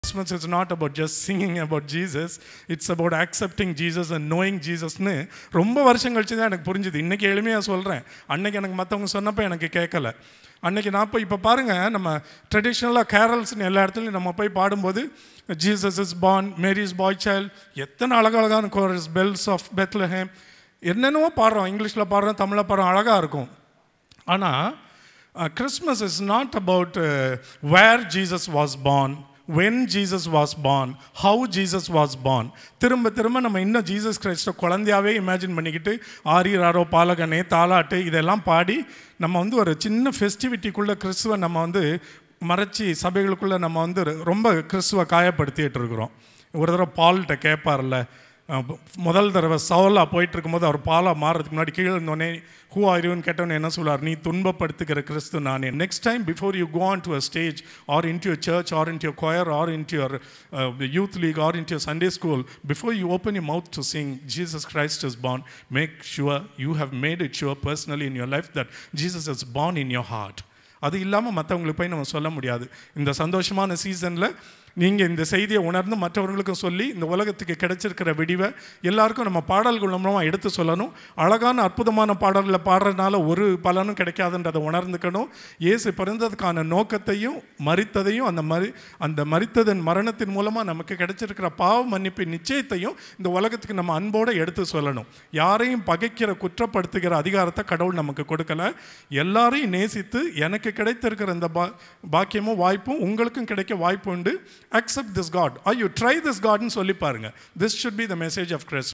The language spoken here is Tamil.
Christmas is not about just singing about Jesus, it's about accepting Jesus and knowing Jesusனு ரொம்ப வருஷம் கழிச்சு தான் எனக்கு புரிஞ்சுது இன்றைக்கி எளிமையாக சொல்கிறேன் அன்னைக்கு எனக்கு மற்றவங்க சொன்னப்போ எனக்கு கேட்கல அன்னைக்கு நான் போய் இப்போ பாருங்கள் நம்ம ட்ரெடிஷ்னலாக கேரல்ஸ்னு எல்லா இடத்துலையும் நம்ம போய் பாடும்போது Jesus is born Mary is boy child எத்தனை அழகழகான கோரஸ் பெல்ஸ் ஆஃப் பெத்லஹேம் என்னென்னவோ பாடுறோம் இங்கிலீஷில் பாடுறோம் தமிழில் பாடுறோம் அழகாக இருக்கும் ஆனால் Christmas is not about where Jesus was born when Jesus was born how Jesus was born திரும்ப திரும்ப நம்ம இன்னும் ஜீசஸ் கிரைஸ்ட குழந்தையாவே இமேஜின் பண்ணிக்கிட்டு ஆரியராரோ பாலகனே தாலாட்டு இதெல்லாம் பாடி நம்ம வந்து ஒரு சின்ன ஃபெஸ்டிவிட்டிக்குள்ளே கிறிஸ்துவை நம்ம வந்து மறைச்சி சபைகளுக்குள்ளே நம்ம வந்து ரொம்ப கிறிஸ்துவை காயப்படுத்திட்டு இருக்கிறோம் ஒரு தடவை பால்கிட்ட கேட்பார்ல முதல் தடவை சவலாக போயிட்டு இருக்கும்போது அவர் பாலாக மாறுறதுக்கு முன்னாடி கீழே இருந்தோடனே ஹூ ஆரியூன்னு கேட்டோன்னே என்ன சொல்லுவார் நீ துன்பப்படுத்துகிற கிறிஸ்து நானே next time before you go on to a stage or in your church or in your choir or in your youth league or in your Sunday school before you open you mouth to sing Jesus Christ is born make sure you have made it sure personally in your life that Jesus is born in your heart அது இல்லாமல் மற்றவங்களுக்கு போய் நம்ம சொல்ல முடியாது இந்த சந்தோஷமான சீசனில் நீங்கள் இந்த செய்தியை உணர்ந்து மற்றவர்களுக்கும் சொல்லி இந்த உலகத்துக்கு கிடைச்சிருக்கிற விடிவை எல்லாருக்கும் நம்ம பாடல்கள் மூலமாக எடுத்து சொல்லணும் அழகான அற்புதமான பாடல்களை பாடுறதுனால ஒரு பலனும் கிடைக்காதுன்றதை உணர்ந்துக்கணும் இயேசு பிறந்ததுக்கான நோக்கத்தையும் மறித்ததையும் அந்த மறி அந்த மறித்ததன் மரணத்தின் மூலமாக நமக்கு கிடைச்சிருக்கிற பாவ மன்னிப்பின் நிச்சயத்தையும் இந்த உலகத்துக்கு நம்ம அன்போடு எடுத்து சொல்லணும் யாரையும் பகைக்கிற குற்றப்படுத்துகிற அதிகாரத்தை கடவுள் நமக்கு கொடுக்கல எல்லாரையும் நேசித்து எனக்கு கிடைத்திருக்கிற இந்த பா பாக்கியமும் வாய்ப்பும் உங்களுக்கும் கிடைக்க வாய்ப்பு உண்டு accept this God or you try this God ன்னு சொல்லி பாருங்க this should be the message of Christmas